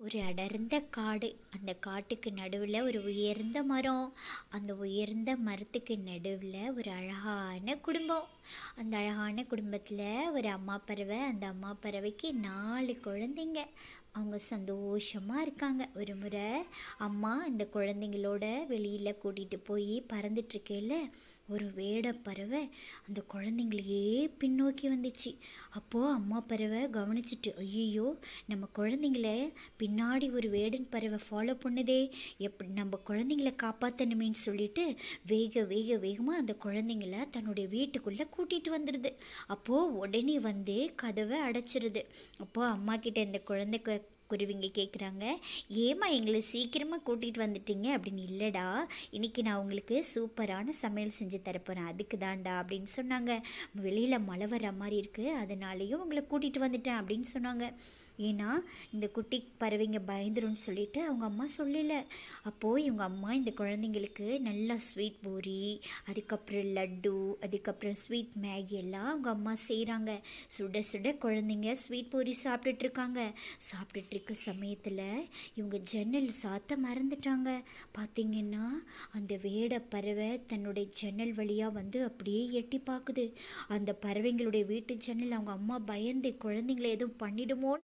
ஒரு அடர்ந்த காடு அந்த காட்டுக்கு நடுவில் ஒரு உயர்ந்த மரம் அந்த உயர்ந்த மரத்துக்கு நடுவில் ஒரு அழகான குடும்பம் அந்த அழகான குடும்பத்தில் ஒரு அம்மா பறவை அந்த அம்மா பறவைக்கு நாலு குழந்தைங்க அவங்க சந்தோஷமாக இருக்காங்க ஒரு முறை அம்மா இந்த குழந்தைங்களோட வெளியில் கூட்டிகிட்டு போய் பறந்துட்டுருக்கையில் ஒரு வேட பறவை அந்த குழந்தைங்களையே பின்னோக்கி வந்துச்சு அப்போது அம்மா பறவை கவனிச்சிட்டு ஐயோ நம்ம குழந்தைங்கள பின்னாடி ஒரு வேடன் பறவை ஃபாலோ பண்ணுதே எப்படி நம்ம குழந்தைங்கள காப்பாற்றணுமேன்னு சொல்லிட்டு வேக வேக வேகமாக அந்த குழந்தைங்கள தன்னுடைய வீட்டுக்குள்ளே கூட்டிகிட்டு வந்துடுது அப்போது உடனே வந்து கதவை அடைச்சிருது அப்போது அம்மா கிட்ட இந்த குழந்தை கு- குருவிங்க கேட்குறாங்க ஏம்மா எங்களை சீக்கிரமாக கூட்டிகிட்டு வந்துட்டீங்க அப்படின்னு இல்லைடா இன்னைக்கு நான் உங்களுக்கு சூப்பரான சமையல் செஞ்சு தரப்போகிறேன் அதுக்கு தான்டா அப்படின்னு சொன்னாங்க வெளியில் மழை வர மாதிரி இருக்குது அதனாலேயும் உங்களை கூட்டிகிட்டு வந்துட்டேன் அப்படின்னு சொன்னாங்க ஏன்னா இந்த குட்டி பறவைங்க பயந்துரும்னு சொல்லிட்டு அவங்க அம்மா சொல்லல அப்போது இவங்க அம்மா இந்த குழந்தைங்களுக்கு நல்லா ஸ்வீட் பூரி அதுக்கப்புறம் லட்டு அதுக்கப்புறம் ஸ்வீட் மேகி எல்லாம் அவங்க அம்மா செய்கிறாங்க சுட சுட குழந்தைங்க ஸ்வீட் பூரி சாப்பிட்டுட்டு இருக்காங்க சாப்பிட்டுட்டு இருக்க சமயத்தில் இவங்க ஜன்னல் சாத்த மறந்துட்டாங்க பார்த்தீங்கன்னா அந்த வேட பறவை தன்னுடைய ஜன்னல் வழியாக வந்து அப்படியே எட்டி பார்க்குது அந்த பறவைங்களுடைய வீட்டு ஜன்னல் அவங்க அம்மா பயந்து குழந்தைங்களை எதுவும் பண்ணிடுமோ